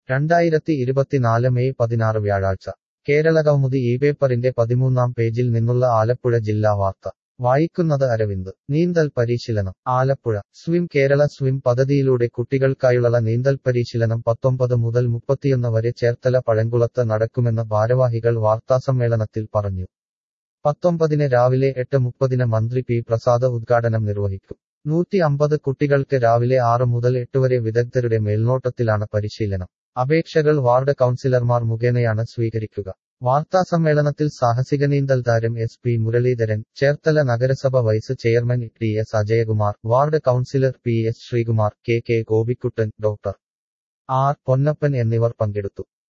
രണ്ടായിരത്തി ഇരുപത്തിനാല് മെയ് പതിനാറ് വ്യാഴാഴ്ച കേരളകൗമുദി ഈ പേപ്പറിന്റെ പതിമൂന്നാം പേജിൽ നിന്നുള്ള ആലപ്പുഴ ജില്ലാ വാർത്ത വായിക്കുന്നത് അരവിന്ദ് നീന്തൽ പരിശീലനം ആലപ്പുഴ സ്വിം കേരള സ്വിം പദ്ധതിയിലൂടെ കുട്ടികൾക്കായുള്ള നീന്തൽ പരിശീലനം പത്തൊമ്പത് മുതൽ മുപ്പത്തിയൊന്ന് വരെ ചേർത്തല പഴങ്കുളത്ത് നടക്കുമെന്ന് ഭാരവാഹികൾ വാർത്താസമ്മേളനത്തിൽ പറഞ്ഞു പത്തൊമ്പതിന് രാവിലെ എട്ട് മുപ്പതിന് മന്ത്രി പി പ്രസാദ് ഉദ്ഘാടനം നിർവഹിക്കും നൂറ്റി അമ്പത് കുട്ടികൾക്ക് രാവിലെ ആറ് മുതൽ എട്ട് വരെ വിദഗ്ധരുടെ മേൽനോട്ടത്തിലാണ് പരിശീലനം അപേക്ഷകൾ വാർഡ് കൗൺസിലർമാർ മുഖേനയാണ് സ്വീകരിക്കുക വാർത്താസമ്മേളനത്തിൽ സാഹസിക നീന്തൽ താരം എസ് പി മുരളീധരൻ ചേർത്തല നഗരസഭ vice chairman T S Ajayakumar ward councillor P S Sreekumar K K Gopikuttan doctor R Ponnappan എന്നിവർ പങ്കെടുത്തു